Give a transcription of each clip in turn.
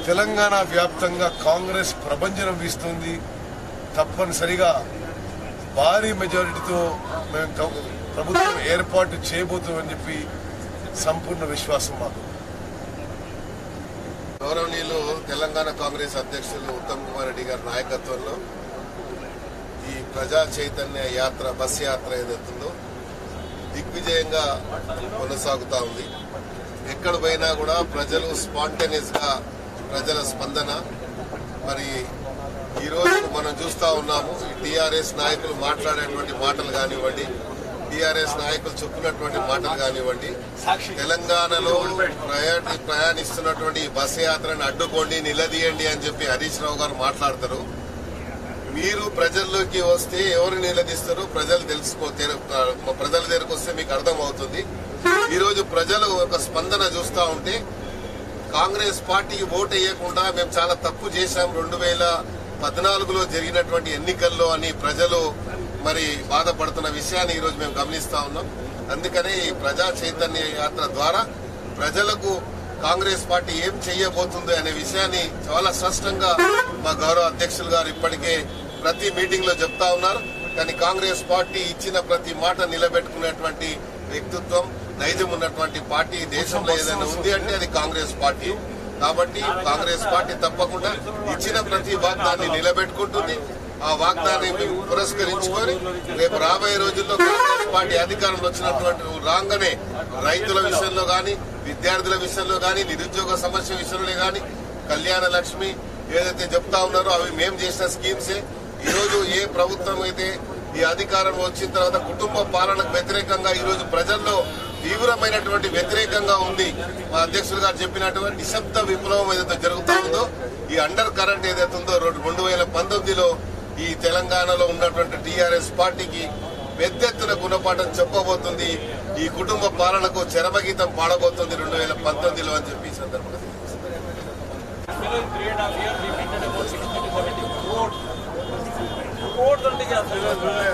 తెలంగాణ వ్యాప్తంగా కాంగ్రెస్ ప్రభంజనం వీస్తుంది తప్పనిసరిగా భారీ మెజారిటీతో మేము గవ- ప్రభుత్వం ఏర్పాటు చేయబోతామని చెప్పి సంపూర్ణ విశ్వాసం మాకు గౌరవనీయులు తెలంగాణ కాంగ్రెస్ అధ్యక్షులు ఉత్తమ్ కుమార్ రెడ్డి గారి నాయకత్వంలో ఈ ప్రజా చైతన్య యాత్ర బస్ యాత్ర ఏదైతుందో దిగ్విజయంగా కొనసాగుతా ఉంది ఎక్కడ పోయినా కూడా ప్రజలు స్పాంటేనియస్ గా ప్రజల స్పందన మరి ఈ రోజు మనం చూస్తా ఉన్నాము ఈ టీఆర్ఎస్ నాయకులు మాట్లాడేటువంటి మాటలు కానివ్వండి టీఆర్ఎస్ నాయకులు చెప్పినటువంటి మాటలు కానివ్వండి తెలంగాణలో ప్రయాణి ప్రయాణిస్తున్నటువంటి ఈ బస్ యాత్రను అడ్డుకోండి నిలదీయండి అని చెప్పి హరీష్ రావు గారు మాట్లాడతారు మీరు ప్రజల్లోకి వస్తే ఎవరు నిలదీస్తారు ప్రజలు తెలుసుకో తెర- ప్రజల దగ్గరకు వస్తే మీకు అర్థం అవుతుంది ఈ రోజు ప్రజలు ఒక స్పందన చూస్తా ఉంటే కాంగ్రెస్ పార్టీకి ఓటు వేయకుండా మేము చాలా తప్పు చేశాం రెండు వేల పద్నాలుగులో జరిగినటువంటి ఎన్నికల్లో అని ప్రజలు మరి బాధపడుతున్న విషయాన్ని ఈరోజు మేము గమనిస్తా ఉన్నాం అందుకనే ఈ ప్రజా చైతన్య యాత్ర ద్వారా ప్రజలకు కాంగ్రెస్ పార్టీ ఏం చేయబోతుంది అనే విషయాన్ని చాలా స్పష్టంగా మా గౌరవ అధ్యక్షులు గారు ఇప్పటికే ప్రతి మీటింగ్ లో చెప్తా ఉన్నారు కానీ కాంగ్రెస్ పార్టీ ఇచ్చిన ప్రతి మాట నిలబెట్టుకునేటువంటి వ్యక్తిత్వం నైజం ఉన్నటువంటి పార్టీ దేశంలో ఏదైనా ఉంది అంటే అది కాంగ్రెస్ పార్టీ కాబట్టి కాంగ్రెస్ పార్టీ తప్పకుండా ఇచ్చిన ప్రతి వాగ్దాన్ని నిలబెట్టుకుంటుంది ఆ వాగ్దాన్ని మేము పురస్కరించుకొని రేపు రాబోయే రోజుల్లో కాంగ్రెస్ పార్టీ అధికారంలో వచ్చినటువంటి రాగానే రైతుల విషయంలో గాని విద్యార్థుల విషయంలో గాని నిరుద్యోగ సమస్య విషయంలో గాని కళ్యాణ లక్ష్మి ఏదైతే చెప్తా ఉన్నారో అవి మేము చేసిన స్కీమ్సే ఈ రోజు ఏ ప్రభుత్వం అయితే ఈ అధికారం వచ్చిన తర్వాత కుటుంబ పాలనకు వ్యతిరేకంగా ఈ రోజు ప్రజల్లో తీవ్రమైనటువంటి వ్యతిరేకంగా ఉంది మా అధ్యక్షులు గారు చెప్పినటువంటి నిశ్శబ్ద విప్లవం ఏదైతే జరుగుతా ఉందో ఈ అండర్ కరెంట్ ఏదైతే ఉందో రెండు వేల పంతొమ్మిదిలో ఈ తెలంగాణలో ఉన్నటువంటి టీఆర్ఎస్ పార్టీకి పెద్ద ఎత్తున గుణపాఠం చెప్పబోతుంది ఈ కుటుంబ పాలనకు చరమగీతం పాడబోతుంది రెండు వేల పంతొమ్మిదిలో అని చెప్పి ఈ సందర్భంగా Below grade of year, we minted about 60 to 70 crores. Crores అంటే ఇక అసలు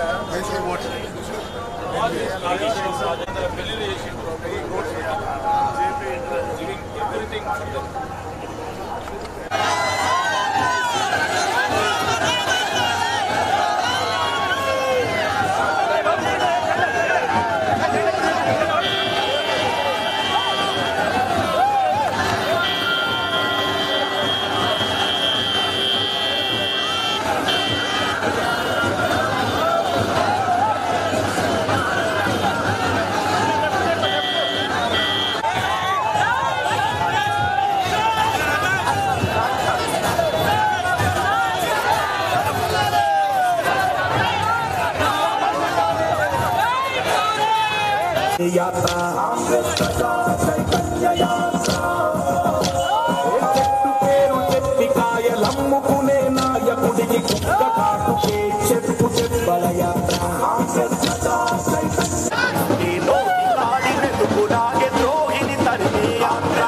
all these traditions, రాజేంద్ర పెళ్లిళ్ళు చేసిండ్రు, ఈ crores giving everything for them. యాత్ర చైతన్య యాత్ర ఏ చెట్టు పేరు చెప్పి కాయలమ్ముకునే నాయకుడికి కుక్క కాటుకే చెప్పు చెప్పల యాత్ర ఈ నోటి కాడినెందుకు నాగే ద్రోహిని తరిమి యాత్ర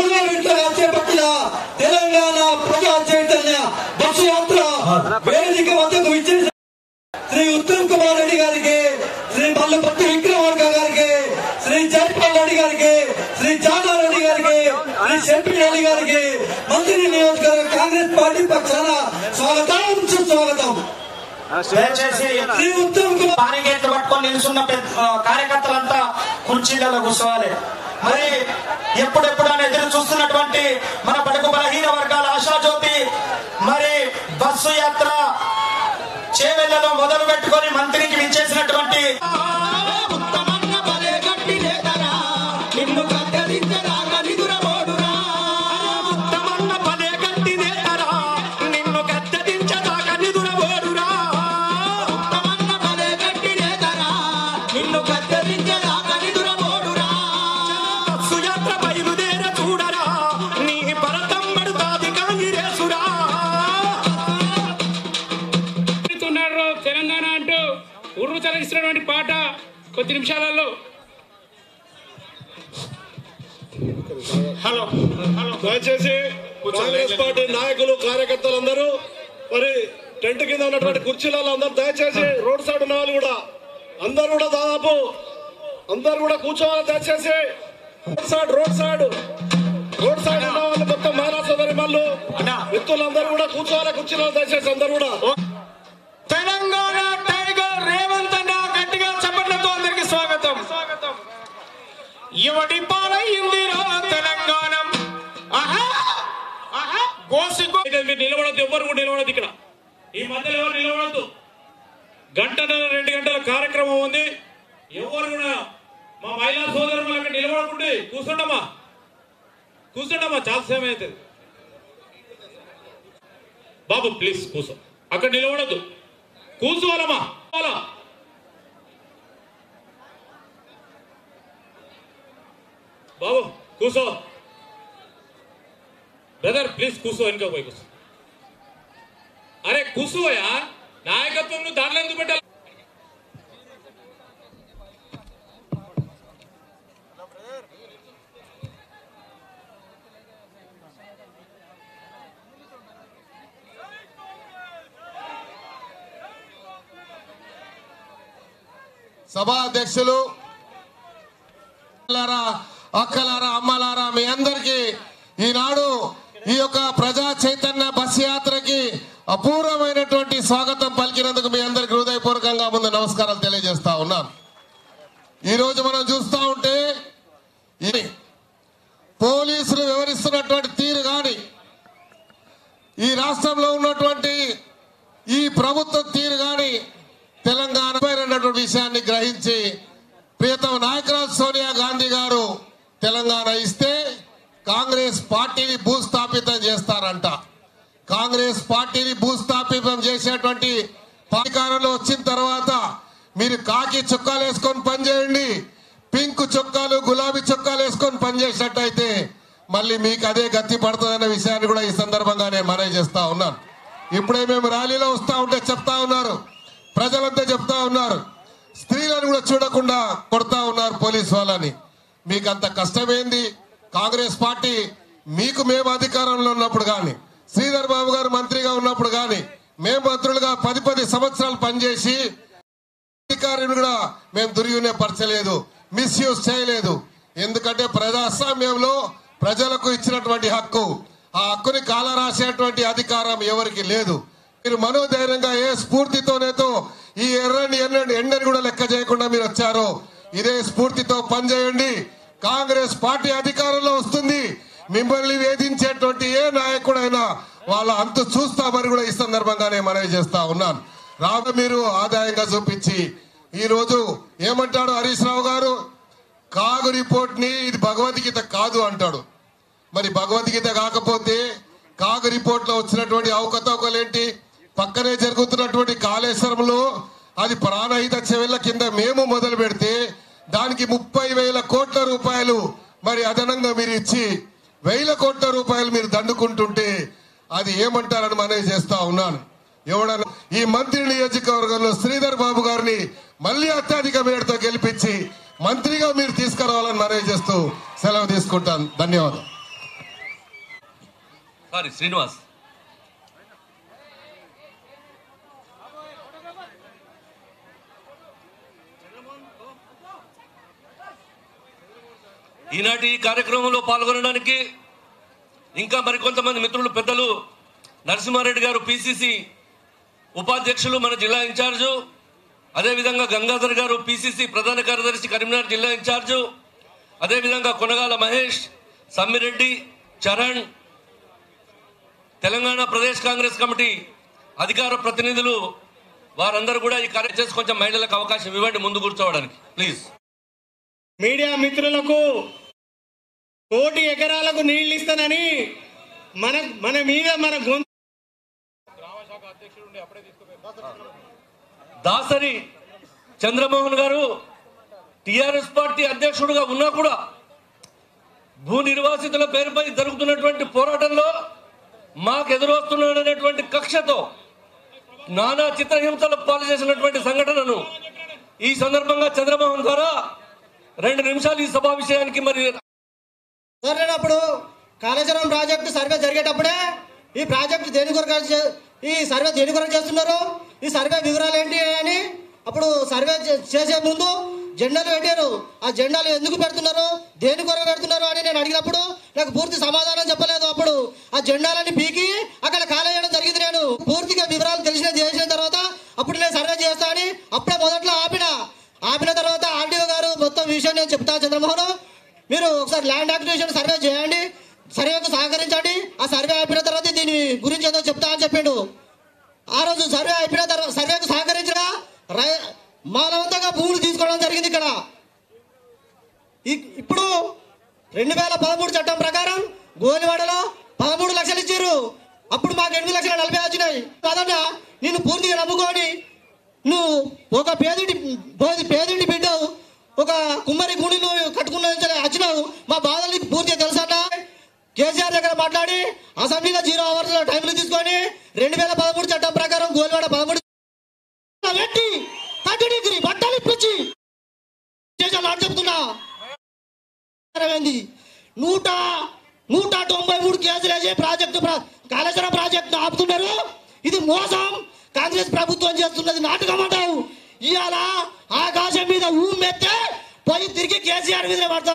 మూడవ విడతగా చేపట్టిన తెలంగాణ ప్రజా చైతన్య బస్సు యాత్ర వేదిక వద్దకు విచ్చేసిన శ్రీ ఉత్తమ్ కుమార్ రెడ్డి గారికి శ్రీ మల్లపత్తి విక్రమార్క గారికి శ్రీ జైపాల్ రెడ్డి గారికి శ్రీ జానారెడ్డి గారికి శ్రీ షెప్పి రెడ్డి గారికి మంత్రి నియోజకవర్గ కాంగ్రెస్ పార్టీ పక్షాన స్వాగతం సుస్వాగతం దయచేసి శ్రీ ఉత్తమ్ కుమార్ పారిగేట్లు పట్టుకొని నిలుచున్న పెద్ద- ఆ, కార్యకర్తలంతా కుర్చీలలో కూర్చోవాలి మరి ఎప్పుడెప్పుడు అని ఎదురు చూస్తున్నటువంటి మన బడుగు బలహీన వర్గాల ఆశాజ్యోతి మరి బస్సు యాత్ర చేవెళ్లలో మొదలు పెట్టుకొని మంత్రికి విచ్చేసినటువంటి ఉత్తమన్న పదే గట్టి నేతరా, నిన్ను గద్దెదించదాకా నిదురబోడురా. ఉత్తమన్న పదే గట్టి నేతరా, నిన్ను గద్దెదించదాకా నిదురబోడురా. బస్సు యాత్ర బయలుదేర చూడరా నీ భరతమ్మడు కాది కాంగిరేసురా ఉన్నారు తెలంగాణ అంటూ ఉర్రు తలగిస్తున్నటువంటి పాట కొద్ది నిమిషాలలో హలో హలో దయచేసి కాంగ్రెస్ పార్టీ నాయకులు కార్యకర్తలందరూ మరి టెంట్ కింద ఉన్నటువంటి కుర్చీలలో అందరూ దయచేసి రోడ్ సైడ్ ఉన్న వాళ్ళు కూడా అందరూ కూడా దాదాపు అందరూ కూడా కూర్చోవాలి దయచేసి road side road side road side ఉన్న వాళ్ళు మొత్తం మహిళా సోదరి వాళ్ళు వ్యక్తులందరూ కూడా కూర్చోవాలి కుర్చీలలో దయచేసి అందరూ కూడా తెలంగాణ టైగర్ రేవంత్ అన్న గట్టిగా చప్పట్లతో అందరికి స్వాగతం ఇవటి పాలయ్యిందిరా తెలంగాణ ఆహా! ఆహా! గోసి గో- ఇక మీరు నిలబడద్దు ఎవ్వరు కూడా నిలబడద్దు ఇక్కడ ఈ మధ్యలో ఎవరు నిలబడద్దు గంటన్నర రెండు గంటల కార్యక్రమం ఉంది ఎవరు కూడా మా మహిళా సోదరులు అక్కడ నిలబడకుండి కూర్చోండమ్మా కూర్చోండమ్మా చాలా సేమ అవుతుంది బాబు ప్లీజ్ కూర్చో అక్కడ నిలబడద్దు కూర్చోవాలమ్మా కూర్చోవాలా? బాబు కూర్చో బ్రదర్ ప్లీజ్ కూర్చో వెనుక పోయి కూర్చో అరే కూర్చోయా నాయకత్వం నువ్వు దాంట్లో ఎందుకు పెట్టాలి సభా అధ్యక్షులు అక్కలారా, అక్కలారా అమ్మలారా మీ అందరికీ ఈనాడు ఈ యొక్క ప్రజా చైతన్య బస్ యాత్రకి అపూర్వమైనటువంటి స్వాగతం పలికినందుకు మీ అందరికి హృదయపూర్వకంగా ముందు నమస్కారాలు తెలియజేస్తా ఉన్నాను ఈ రోజు మనం చూస్తా ఉంటే ఇది పోలీసులు వివరిస్తున్నటువంటి తీరు కానీ ఈ రాష్ట్రంలో ఉన్నటువంటి ఈ ప్రభుత్వ తీరు కానీ తెలంగాణ అన్నటువంటి విషయాన్ని గ్రహించి ప్రియతమ నాయకురాలు సోనియా గాంధీ గారు తెలంగాణ ఇస్తే కాంగ్రెస్ పార్టీని భూస్థాపితం చేస్తారంట కాంగ్రెస్ పార్టీని భూస్థాపితం చేసేటువంటి అధికారంలో వచ్చిన తర్వాత మీరు కాకి చొక్కాలు వేసుకొని పనిచేయండి పింక్ చొక్కాలు గులాబీ చొక్కాలు వేసుకొని పనిచేసినట్టయితే మళ్ళీ మీకు అదే గతి పడుతుందన్న విషయాన్ని కూడా ఈ సందర్భంగా నేను మనవి చేస్తా ఉన్నాను ఇప్పుడే మేము ర్యాలీలో వస్తా ఉంటే చెప్తా ఉన్నారు ప్రజలంతా చెప్తా ఉన్నారు స్త్రీలను కూడా చూడకుండా కొడతా ఉన్నారు పోలీస్ వాళ్ళని మీకు అంత కష్టమేంది కాంగ్రెస్ పార్టీ మీకు మేము అధికారంలో ఉన్నప్పుడు కానీ శ్రీధర్ బాబు గారు మంత్రిగా ఉన్నప్పుడు కానీ మేము మంత్రులుగా పది పది సంవత్సరాలు పనిచేసి అధికారిని కూడా మేము దుర్వినియోగపరచలేదు మిస్యూజ్ చేయలేదు ఎందుకంటే ప్రజాస్వామ్యంలో ప్రజలకు ఇచ్చినటువంటి హక్కు ఆ హక్కుని కాల రాసేటువంటి అధికారం ఎవరికి లేదు మీరు మనోధైర్యంగా ఏ స్ఫూర్తితోనేతో ఈ ఎర్రని ఎన్నని ఎండని కూడా లెక్క చేయకుండా మీరు వచ్చారో ఇదే స్ఫూర్తితో పనిచేయండి కాంగ్రెస్ పార్టీ అధికారంలో వస్తుంది మిమ్మల్ని వేధించేటువంటి ఏ నాయకుడైనా వాళ్ళ అంతు చూస్తామని కూడా ఈ సందర్భంగానే మనవి చేస్తా ఉన్నాను రాబ మీరు ఆదాయంగా చూపించి ఈ రోజు ఏమంటాడు హరీష్ రావు గారు కాగు రిపోర్ట్ ని ఇది భగవద్గీత కాదు అంటాడు మరి భగవద్గీత కాకపోతే కాగు రిపోర్ట్ లో వచ్చినటువంటి అవకతవకలేంటి పక్కనే జరుగుతున్నటువంటి కాళేశ్వరంలో అది ప్రాణహిత చెవెళ్ల కింద మేము మొదలు పెడితే దానికి ముప్పై వేల కోట్ల రూపాయలు మరి అదనంగా మీరు ఇచ్చి వేల కోట్ల రూపాయలు మీరు దండుకుంటుంటే అది ఏమంటారని మనవి చేస్తా ఉన్నాను ఎవడన్నా ఈ మంత్రి నియోజకవర్గంలో శ్రీధర్ బాబు గారిని మళ్ళీ అత్యధిక మేడతో గెలిపించి మంత్రిగా మీరు తీసుకురావాలని మనవి చేస్తూ సెలవు తీసుకుంటాను ధన్యవాదాలు సారీ శ్రీనివాస్ ఈనాటి ఈ కార్యక్రమంలో పాల్గొనడానికి ఇంకా మరికొంతమంది మిత్రులు పెద్దలు నరసింహారెడ్డి గారు పిసిసి ఉపాధ్యక్షులు మన జిల్లా ఇన్ఛార్జు అదేవిధంగా గంగాధర్ గారు పిసిసి ప్రధాన కార్యదర్శి కరీంనగర్ జిల్లా ఇన్ఛార్జు అదేవిధంగా కొనగాల మహేష్ సమ్మిరెడ్డి చరణ్ తెలంగాణ ప్రదేశ్ కాంగ్రెస్ కమిటీ అధికార ప్రతినిధులు వారందరూ కూడా ఈ కార్యం చేసి కొంచెం మహిళలకు అవకాశం ఇవ్వండి ముందు కూర్చోవడానికి ప్లీజ్ మీడియా మిత్రులకు కోటి ఎకరాలకు నీళ్లు ఇస్తానని మన మన మీద మన గొంతు దాసరి చంద్రమోహన్ గారు టిఆర్ఎస్ పార్టీ అధ్యక్షుడుగా ఉన్నా కూడా భూ నిర్వాసితుల పేరుపై జరుగుతున్నటువంటి పోరాటంలో మాకు ఎదురొస్తున్నాడనేటువంటి కక్షతో నానా చిత్రహింసలకు పాలు చేసినటువంటి సంఘటనను ఈ సందర్భంగా చంద్రమోహన్ ద్వారా రెండు నిమిషాలు ఈ సభా విషయానికి మరి జరిగినప్పుడు కాళేశ్వరం ప్రాజెక్టు సర్వే జరిగేటప్పుడే ఈ ప్రాజెక్టు దేని కొరకు చే- ఈ సర్వే దేని కొరకు చేస్తున్నారు ఈ సర్వే వివరాలు ఏంటి అని అప్పుడు సర్వే చే- చేసే ముందు జెండాలు పెట్టారు ఆ జెండాలు ఎందుకు పెడుతున్నారు దేని కొరకు పెడుతున్నారు అని నేను అడిగినప్పుడు నాకు పూర్తి సమాధానం చెప్పలేదు అప్పుడు ఆ జెండాలని పీకి అక్కడ కాలేయడం జరిగింది నేను పూర్తిగా వివరాలు తెలిసిన చేసిన తర్వాత అప్పుడు నేను సర్వే చేస్తా అని అప్పుడే మొదట్లో ఆపిన ఆపిన తర్వాత ఆర్డీఓ గారు మొత్తం విషయం నేను చెప్తా చంద్రమోహన్ మీరు ఒకసారి ల్యాండ్ అక్విజిషన్ సర్వే చేయండి సర్వేకు సహకరించండి ఆ సర్వే అయిపోయిన తర్వాత దీని గురించి ఏదో చెప్తా అని చెప్పిండు ఆ రోజు సర్వే అయిపోయిన తర్వాత సర్వేకు సహకరించిన రై- మానవంతంగా భూములు తీసుకోవడం జరిగింది ఇక్కడ ఇ- ఇప్పుడు రెండు వేల పదమూడు చట్టం ప్రకారం గోలివాడలో పదమూడు లక్షలు ఇచ్చారు అప్పుడు మాకు ఎనిమిది లక్షల నలభై వచ్చినాయి కాదన్న నిన్ను పూర్తిగా నమ్ముకొని నువ్వు ఒక పేదింటి బోది పేదింటి బిడ్డవు ఒక కుమ్మరి గుడి నువ్వు కట్టుకున్న వచ్చినావు మా బాధలు నీకు పూర్తిగా తెలుసా కేసీఆర్ దగ్గర మాట్లాడి అసెంబ్లీలో జీరో అవర్స్ టైంలు తీసుకొని రెండు వేల పదమూడు చట్టం ప్రకారం గోల్వాడ పదమూడు పెట్టి థర్టీ డిగ్రీ బట్టలు ఇప్పించి చేసే మాట చెప్తున్నా ఏంది? నూట నూట తొంభై మూడు కేసులు వేసి ప్రాజెక్టు ప్రా- కాళేశ్వరం ప్రాజెక్టు ఆపుతున్నారు ఇది మోసం కాంగ్రెస్ ప్రభుత్వం చేస్తున్నది నాటకం అంటావు ఇవాళ ఆకాశం మీద ఊమెత్తే పోయి తిరిగి కేసీఆర్ మీద పడతాం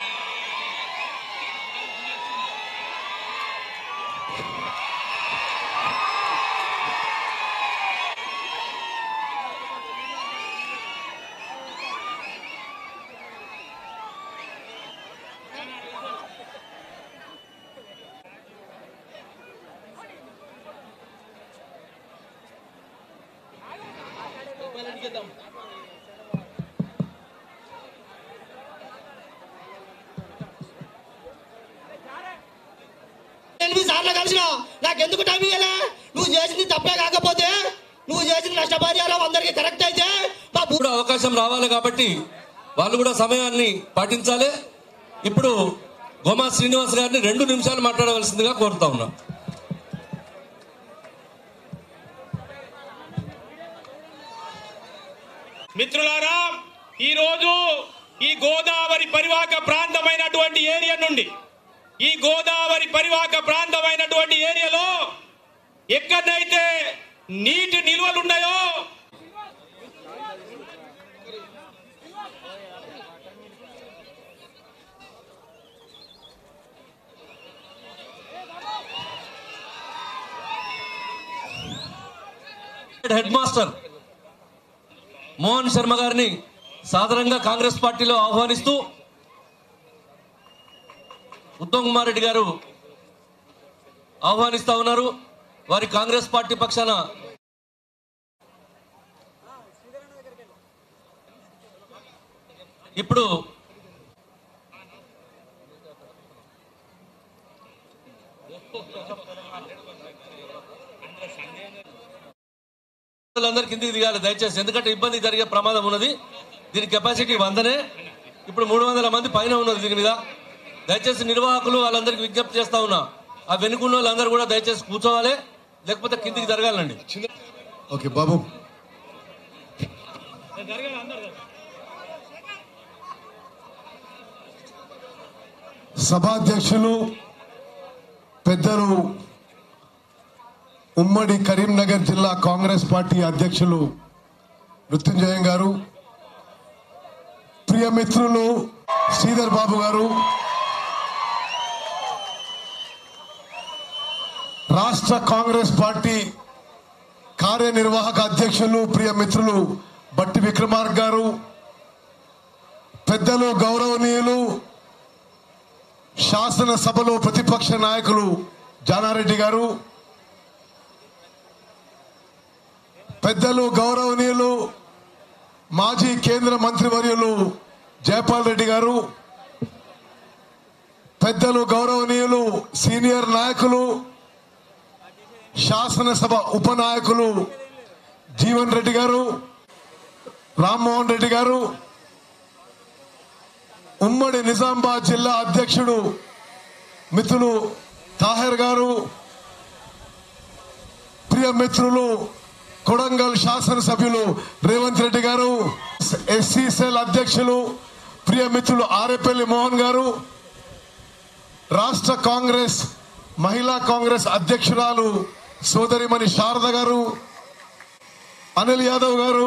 ఎనిమిది సార్లు కలిసిన నాకెందుకు టైం ఇవ్వలే నువ్వు చేసింది తప్పే కాకపోతే నువ్వు చేసిన నష్టపరిహారం అందరికి కరెక్ట్ అయితే మా భూ- కూడా అవకాశం రావాలి కాబట్టి వాళ్ళు కూడా సమయాన్ని పాటించాలి ఇప్పుడు గోమా శ్రీనివాస్ గారిని రెండు నిమిషాలు మాట్లాడవలసిందిగా కోరుతా ఉన్నాం మిత్రులారా ఈరోజు ఈ గోదావరి పరివాహక ప్రాంతమైనటువంటి ఏరియా నుండి ఈ గోదావరి పరివాహక ప్రాంతమైనటువంటి ఏరియాలో ఎక్కడైతే నీటి నిల్వలు ఉన్నాయో హెడ్ మాస్టర్ మోహన్ శర్మ గారిని సాధారణంగా కాంగ్రెస్ పార్టీలో ఆహ్వానిస్తూ ఉత్తమ్ కుమార్ రెడ్డి గారు ఆహ్వానిస్తా ఉన్నారు వారి కాంగ్రెస్ పార్టీ పక్షాన ఇప్పుడు అందరు కిందికి దిగాలి దయచేసి ఎందుకంటే ఇబ్బంది జరిగే ప్రమాదం ఉన్నది దీని కెపాసిటీ వందనే ఇప్పుడు మూడు వందల మంది పైన ఉన్నది దీని మీద దయచేసి నిర్వాహకులు వాళ్ళందరికీ విజ్ఞప్తి చేస్తా ఉన్నా ఆ వెనుకున్న వాళ్ళందరూ కూడా దయచేసి కూర్చోవాలి లేకపోతే కిందికి జరగాలండి ఓకే బాబు సభాధ్యక్షులు పెద్దలు ఉమ్మడి కరీంనగర్ జిల్లా కాంగ్రెస్ పార్టీ అధ్యక్షులు మృత్యుంజయం గారు ప్రియ మిత్రులు శ్రీధర్ బాబు గారు రాష్ట్ర కాంగ్రెస్ పార్టీ కార్యనిర్వాహక అధ్యక్షులు ప్రియ మిత్రులు బట్టి విక్రమార్క గారు పెద్దలు గౌరవనీయులు శాసనసభలో ప్రతిపక్ష నాయకులు జానారెడ్డి గారు పెద్దలు గౌరవనీయులు మాజీ కేంద్ర మంత్రివర్యులు జయపాల్ రెడ్డి గారు పెద్దలు గౌరవనీయులు సీనియర్ నాయకులు శాసనసభ ఉపనాయకులు జీవన్ రెడ్డి గారు రామ్మోహన్ రెడ్డి గారు ఉమ్మడి నిజామాబాద్ జిల్లా అధ్యక్షుడు మిత్రులు తాహెర్ గారు ప్రియ మిత్రులు కొడంగల్ శాసనసభ్యులు రేవంత్ రెడ్డి గారు ఎస్సీ సెల్ అధ్యక్షులు ప్రియ మిత్రులు ఆరేపల్లి మోహన్ గారు రాష్ట్ర కాంగ్రెస్ మహిళా కాంగ్రెస్ అధ్యక్షురాలు సోదరిమణి శారద గారు అనిల్ యాదవ్ గారు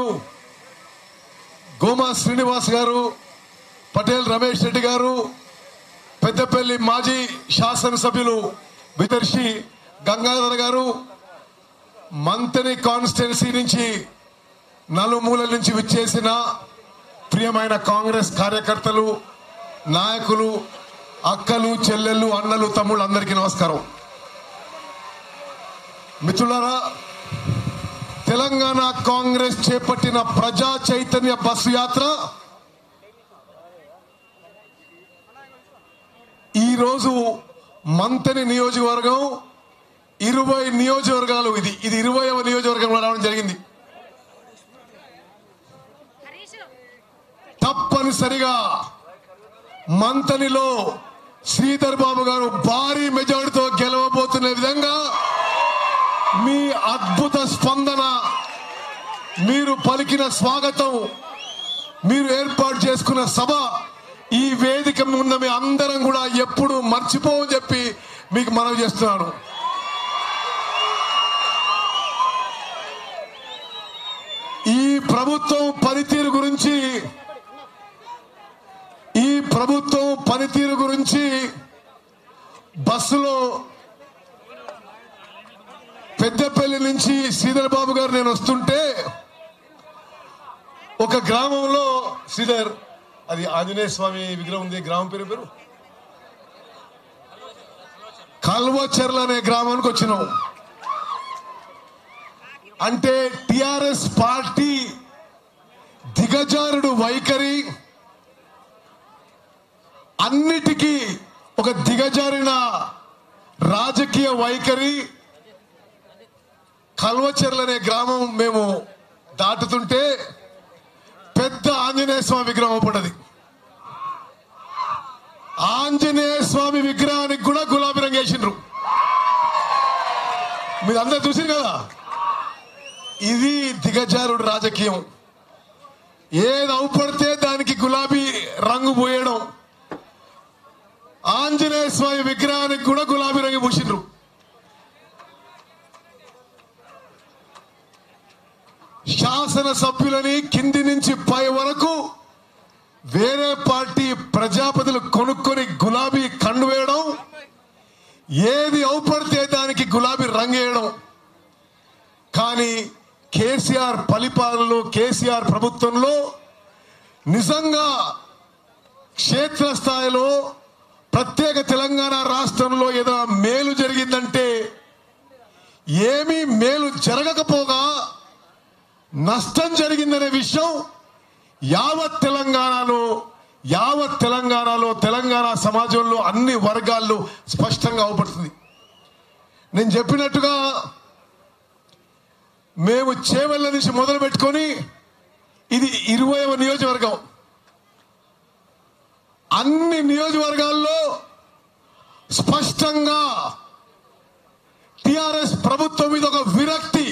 గోమా శ్రీనివాస్ గారు పటేల్ రమేష్ రెడ్డి గారు పెద్దపల్లి మాజీ శాసనసభ్యులు విదర్శి గంగాధర్ గారు మంతని కాన్స్టిట్యున్సీ నుంచి నలుమూల నుంచి విచ్చేసిన ప్రియమైన కాంగ్రెస్ కార్యకర్తలు నాయకులు అక్కలు చెల్లెళ్ళు అన్నలు తమ్ముళ్ళు అందరికీ నమస్కారం మిత్రులారా తెలంగాణ కాంగ్రెస్ చేపట్టిన ప్రజా చైతన్య బస్సు యాత్ర ఈరోజు మంతని నియోజకవర్గం ఇరవై నియోజకవర్గాలు ఇది ఇది ఇరవైవ నియోజకవర్గం రావడం జరిగింది తప్పనిసరిగా మంతనిలో శ్రీధర్ బాబు గారు భారీ మెజారిటీతో గెలవబోతున్న విధంగా మీ అద్భుత స్పందన మీరు పలికిన స్వాగతం మీరు ఏర్పాటు చేసుకున్న సభ ఈ వేదిక ఉన్న మీ అందరం కూడా ఎప్పుడు మర్చిపోవని చెప్పి మీకు మనవి చేస్తున్నాను ఈ ప్రభుత్వం పనితీరు గురించి ఈ ప్రభుత్వం పనితీరు గురించి బస్సులో పెద్దపల్లి నుంచి శ్రీధర్ బాబు గారు నేను వస్తుంటే ఒక గ్రామంలో శ్రీధర్ అది ఆంజనేయ స్వామి విగ్రహం ఉంది గ్రామం పేరు పేరు కల్వచెర్ల అనే గ్రామానికి వచ్చినాం అంటే టిఆర్ఎస్ పార్టీ దిగజారుడు వైఖరి అన్నిటికీ ఒక దిగజారిన రాజకీయ వైఖరి కల్వచెర్ల అనే గ్రామం మేము దాటుతుంటే పెద్ద ఆంజనేయ స్వామి విగ్రహం పడ్డది ఆంజనేయ స్వామి విగ్రహానికి కూడా గులాబీ రంగు వేసిండ్రు మీరు అందరు చూసింది కదా ఇది దిగజారుడు రాజకీయం ఏది అవుపడితే దానికి గులాబీ రంగు పోయడం ఆంజనేయ స్వామి విగ్రహానికి కూడా గులాబీ రంగు పూసిండ్రు శాసన సభ్యులని కింది నుంచి పై వరకు వేరే పార్టీ ప్రజాపతులు కొనుక్కొని గులాబీ కండు వేయడం ఏది అవుపడితే దానికి గులాబీ రంగు వేయడం కానీ కేసీఆర్ పరిపాలనలో కేసీఆర్ ప్రభుత్వంలో నిజంగా క్షేత్రస్థాయిలో ప్రత్యేక తెలంగాణ రాష్ట్రంలో ఏదైనా మేలు జరిగిందంటే ఏమీ మేలు జరగకపోగా నష్టం జరిగిందనే విషయం యావత్ తెలంగాణలో యావత్ తెలంగాణలో తెలంగాణ సమాజంలో అన్ని వర్గాల్లో స్పష్టంగా అవపడుతుంది నేను చెప్పినట్టుగా మేము చేవెళ్ళ నుంచి మొదలు పెట్టుకొని ఇది ఇరవైవ నియోజకవర్గం అన్ని నియోజకవర్గాల్లో స్పష్టంగా టిఆర్ఎస్ ప్రభుత్వం మీద ఒక విరక్తి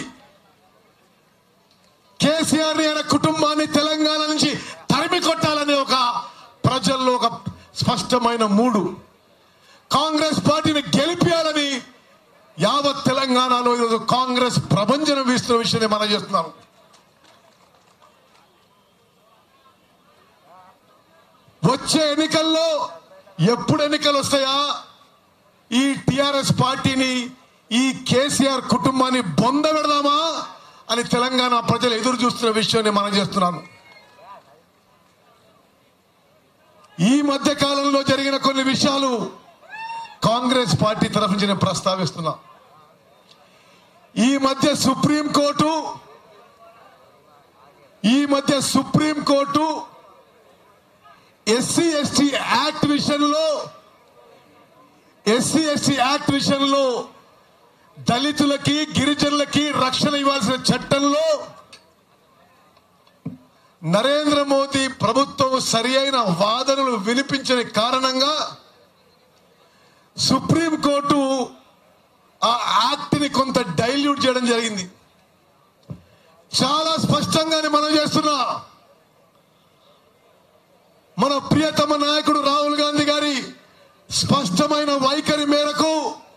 కేసీఆర్ ని ఆయన కుటుంబాన్ని తెలంగాణ నుంచి తరిమి కొట్టాలనే ఒక ప్రజల్లో ఒక స్పష్టమైన మూడు కాంగ్రెస్ పార్టీని గెలిపించాలని యావత్ తెలంగాణలో ఈరోజు కాంగ్రెస్ ప్రభంజనం వీస్తున్న విషయాన్ని మనం చేస్తున్నాం వచ్చే ఎన్నికల్లో ఎప్పుడు ఎన్నికలు వస్తాయా ఈ టిఆర్ఎస్ పార్టీని ఈ కేసీఆర్ కుటుంబాన్ని బొంద పెడదామా అని తెలంగాణ ప్రజలు ఎదురు చూస్తున్న విషయాన్ని మనం చేస్తున్నాను ఈ మధ్య కాలంలో జరిగిన కొన్ని విషయాలు కాంగ్రెస్ పార్టీ తరఫు నుంచి నేను ప్రస్తావిస్తున్నా ఈ మధ్య సుప్రీంకోర్టు ఈ మధ్య సుప్రీంకోర్టు ఎస్సీ ఎస్టీ యాక్ట్ విషయంలో ఎస్సీ ఎస్టీ యాక్ట్ విషయంలో దళితులకి గిరిజనులకి రక్షణ ఇవ్వాల్సిన చట్టంలో నరేంద్ర మోదీ ప్రభుత్వం సరి అయిన వాదనలు వినిపించిన కారణంగా సుప్రీంకోర్టు ఆ యాక్ట్ ని కొంత డైల్యూట్ చేయడం జరిగింది చాలా స్పష్టంగానే మనం చేస్తున్నా మన ప్రియతమ నాయకుడు రాహుల్ గాంధీ గారి స్పష్టమైన వైఖరి మేరకు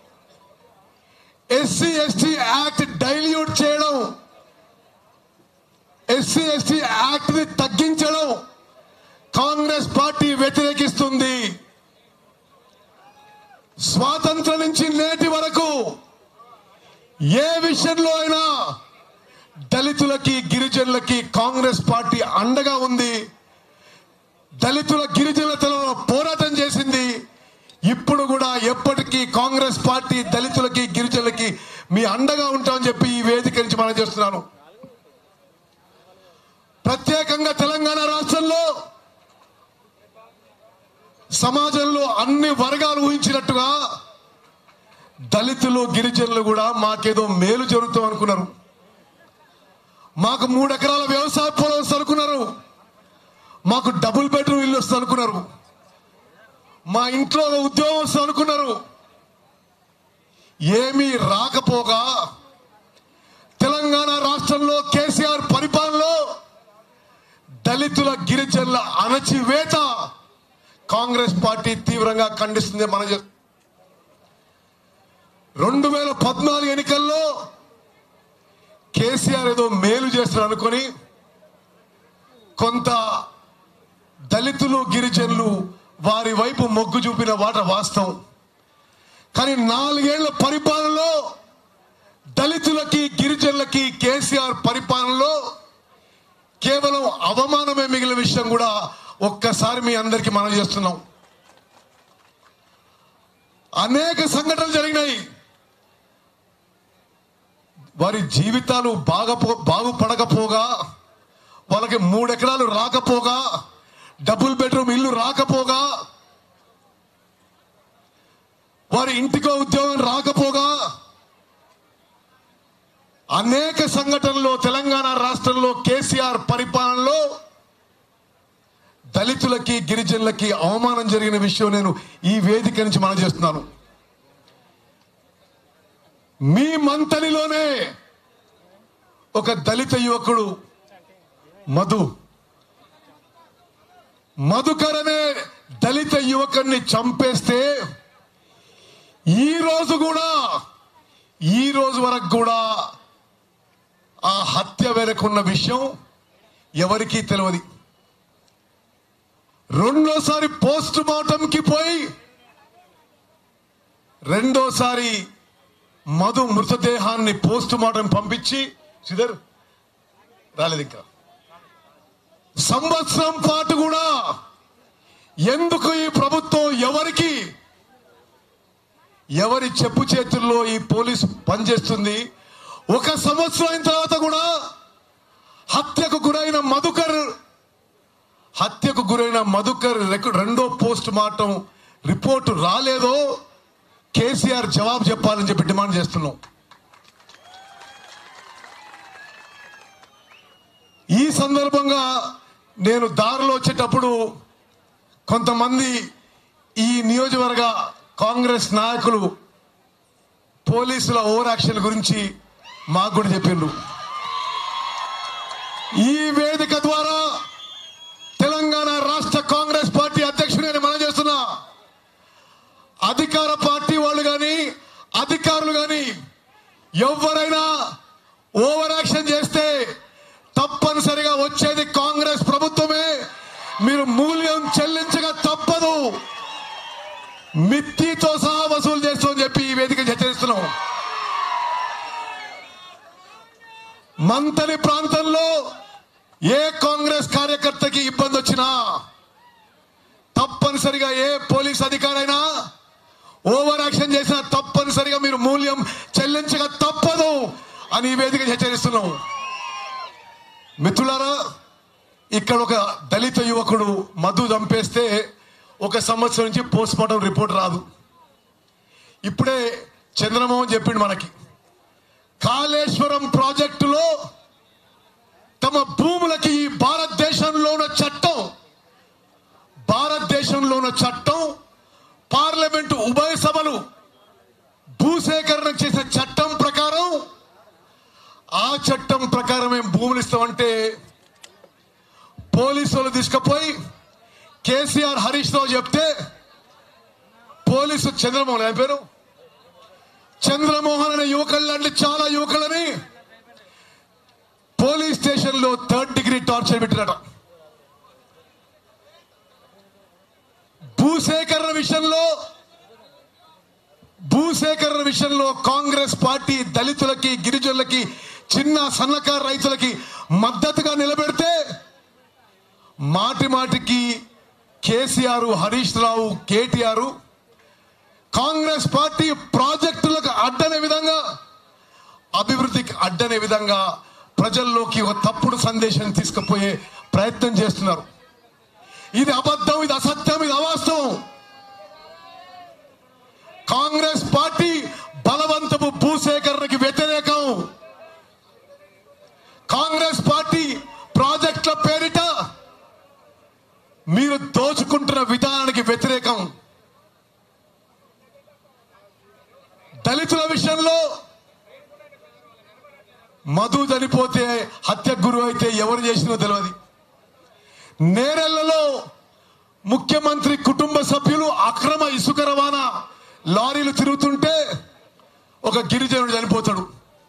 ఎస్సీ ఎస్టీ యాక్ట్ డైల్యూట్ చేయడం ఎస్సీ ఎస్టీ యాక్ట్ ని తగ్గించడం కాంగ్రెస్ పార్టీ వ్యతిరేకిస్తుంది స్వాతంత్రం నుంచి నేటి వరకు ఏ విషయంలో అయినా దళితులకి గిరిజనులకి కాంగ్రెస్ పార్టీ అండగా ఉంది దళితుల గిరిజనుల తలలో పోరాటం చేసింది ఇప్పుడు కూడా ఎప్పటికీ కాంగ్రెస్ పార్టీ దళితులకి గిరిజనులకి మీ అండగా ఉంటామని చెప్పి ఈ వేదిక నుంచి మనం చేస్తున్నాను ప్రత్యేకంగా తెలంగాణ రాష్ట్రంలో సమాజంలో అన్ని వర్గాలు ఊహించినట్టుగా దళితులు గిరిజనులు కూడా మాకేదో మేలు జరుగుతాం అనుకున్నారు మాకు మూడు ఎకరాల వ్యవసాయ పొలం వస్తుంది అనుకున్నారు మాకు డబుల్ బెడ్రూమ్ ఇల్లు వస్తుంది అనుకున్నారు మా ఇంట్లో ఒక ఉద్యోగం వస్తుంది అనుకున్నారు ఏమీ రాకపోగా తెలంగాణ రాష్ట్రంలో కేసీఆర్ పరిపాలనలో దళితుల గిరిజనుల అణచివేత కాంగ్రెస్ పార్టీ తీవ్రంగా ఖండిస్తుంది మనం చేస్తున్నాం. రెండు వేల పద్నాలుగు ఎన్నికల్లో కేసీఆర్ ఏదో మేలు చేస్తారు అనుకొని కొంత దళితులు గిరిజనులు వారి వైపు మొగ్గు చూపిన వాట వాస్తవం కానీ నాలుగేళ్ల పరిపాలనలో దళితులకి గిరిజనులకి కేసీఆర్ పరిపాలనలో కేవలం అవమానమే మిగిలిన విషయం కూడా ఒక్కసారి మీ అందరికీ మనం చేస్తున్నాం అనేక సంఘటనలు జరిగినాయి వారి జీవితాలు బాగపో బాగుపడకపోగా వాళ్ళకి మూడు ఎకరాలు రాకపోగా డబుల్ బెడ్రూమ్ ఇల్లు రాకపోగా వారి ఇంటికో ఉద్యోగం రాకపోగా అనేక సంఘటనలో తెలంగాణ రాష్ట్రంలో కేసీఆర్ పరిపాలనలో దళితులకి గిరిజనులకి అవమానం జరిగిన విషయం నేను ఈ వేదిక నుంచి మనం చేస్తున్నాను మీ మంతనిలోనే ఒక దళిత యువకుడు మధు మధుకర్ అనే దళిత యువకుడిని చంపేస్తే ఈ రోజు కూడా ఈ రోజు వరకు కూడా ఆ హత్య వెనకున్న విషయం ఎవరికీ తెలియదు రెండోసారి పోస్ట్ మార్టం కి పోయి రెండోసారి మధు మృతదేహాన్ని పోస్ట్ మార్టం పంపించి శ్రీధర్ రాలేదు ఇంకా సంవత్సరం పాటు కూడా ఎందుకు ఈ ప్రభుత్వం ఎవరికి ఎవరి చెప్పు చేతుల్లో ఈ పోలీసు పనిచేస్తుంది ఒక సంవత్సరం అయిన తర్వాత కూడా హత్యకు గురైన మధుకర్ హత్యకు గురైన మధుకర్ రెక్- రెండో పోస్ట్ మార్టం రిపోర్టు రాలేదో కేసీఆర్ జవాబు చెప్పాలని చెప్పి డిమాండ్ చేస్తున్నాం ఈ సందర్భంగా నేను దారిలో వచ్చేటప్పుడు కొంతమంది ఈ నియోజకవర్గ కాంగ్రెస్ నాయకులు పోలీసుల ఓవర్ యాక్షన్ గురించి మాకు కూడా చెప్పిండ్రు ఈ వేదిక ద్వారా తెలంగాణ రాష్ట్ర కాంగ్రెస్ పార్టీ అధ్యక్షుడు నేను మనం చేస్తున్నా అధికార పార్టీ వాళ్ళు కానీ అధికారులు కానీ మిత్తితో సహా వసూలు చేస్తామని చెప్పి ఈ వేదిక హెచ్చరిస్తున్నాం మంతని ప్రాంతంలో ఏ కాంగ్రెస్ కార్యకర్తకి ఇబ్బంది వచ్చినా తప్పనిసరిగా ఏ పోలీస్ అధికారైనా ఓవర్ యాక్షన్ చేసినా తప్పనిసరిగా మీరు మూల్యం చెల్లించక తప్పదు అని ఈ వేదిక హెచ్చరిస్తున్నాం మిత్రులారా ఇక్కడ ఒక దళిత యువకుడు మధు చంపేస్తే ఒక సంవత్సరం నుంచి పోస్ట్ మార్టం రిపోర్ట్ రాదు ఇప్పుడే చంద్రమోహన్ చెప్పిండు మనకి కాళేశ్వరం ప్రాజెక్టులో తమ భూములకి ఈ భారతదేశంలో ఉన్న చట్టం భారతదేశంలో ఉన్న చట్టం పార్లమెంటు ఉభయ సభలు భూసేకరణ చేసే చట్టం ప్రకారం ఆ చట్టం ప్రకారం మేము భూములు ఇస్తామంటే పోలీసులు తీసుకుపోయి కేసీఆర్ హరీష్ రావు చెప్తే పోలీసు చంద్రమోహన్ ఆయన పేరు చంద్రమోహన్ అనే యువకులు లాంటి చాలా యువకులని పోలీస్ స్టేషన్ లో థర్డ్ డిగ్రీ టార్చర్ పెట్టినట భూసేకరణ విషయంలో భూసేకరణ విషయంలో కాంగ్రెస్ పార్టీ దళితులకి గిరిజనులకి చిన్న సన్నకారు రైతులకి మద్దతుగా నిలబెడితే మాటి మాటికి కేసీఆర్ హరీష్ రావు కేటీఆర్ కాంగ్రెస్ పార్టీ ప్రాజెక్టులకు అడ్డనే విధంగా అభివృద్ధికి అడ్డనే విధంగా ప్రజల్లోకి ఒక తప్పుడు సందేశం తీసుకుపోయే ప్రయత్నం చేస్తున్నారు ఇది అబద్ధం ఇది అసత్యం ఇది అవాస్తవం కాంగ్రెస్ పార్టీ బలవంతపు భూసేకరణకి వ్యతిరేకం కాంగ్రెస్ పార్టీ ప్రాజెక్టుల పేరిట మీరు దోచుకుంటున్న విధానానికి వ్యతిరేకం దళితుల విషయంలో మధు చనిపోతే హత్య గురు అయితే ఎవరు చేసినో తెలియదు నేరెళ్లలో ముఖ్యమంత్రి కుటుంబ సభ్యులు అక్రమ ఇసుక రవాణా లారీలు తిరుగుతుంటే ఒక గిరిజనుడు చనిపోతాడు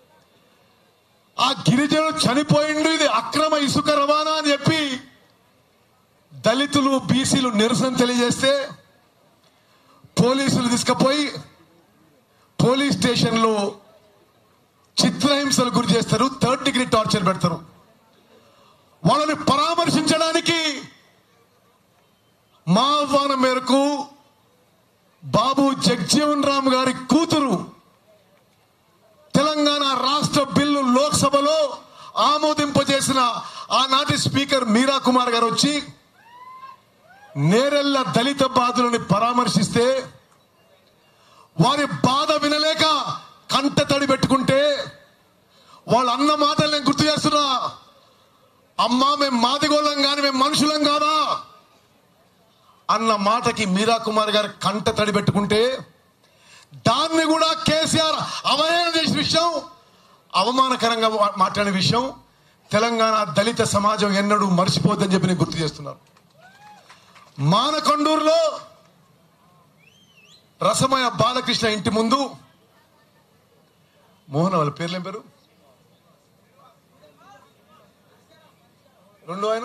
ఆ గిరిజనుడు చనిపోయిండు ఇది అక్రమ ఇసుక రవాణా అని చెప్పి దళితులు బీసీలు నిరసన తెలియజేస్తే పోలీసులు తీసుకుపోయి పోలీస్ స్టేషన్లో చిత్రహింసలు గురి చేస్తారు థర్డ్ డిగ్రీ టార్చర్ పెడతారు వాళ్ళని పరామర్శించడానికి మా ఆహ్వానం మేరకు బాబు జగ్జీవన్ రామ్ గారి కూతురు తెలంగాణ రాష్ట్ర బిల్లు లోక్సభలో ఆమోదింపజేసిన ఆనాటి స్పీకర్ మీరా కుమార్ గారు వచ్చి నేరెళ్ల దళిత బాధులని పరామర్శిస్తే వారి బాధ వినలేక కంట తడి పెట్టుకుంటే వాళ్ళు అన్న మాటలు నేను గుర్తు చేస్తున్నా అమ్మా మేము మాదిగోళ్ళం కానీ మేము మనుషులం కాదా అన్న మాటకి మీరా కుమార్ గారు కంట తడి పెట్టుకుంటే దాన్ని కూడా కేసీఆర్ అవహేళన చేసిన విషయం అవమానకరంగా మా- మాట్లాడిన విషయం తెలంగాణ దళిత సమాజం ఎన్నడూ మర్చిపోద్దని చెప్పి నేను గుర్తు చేస్తున్నాను మానకొండూరులో రసమయ బాలకృష్ణ ఇంటి ముందు మోహన్ వాళ్ళ పేర్లేం పేరు రెండో ఆయన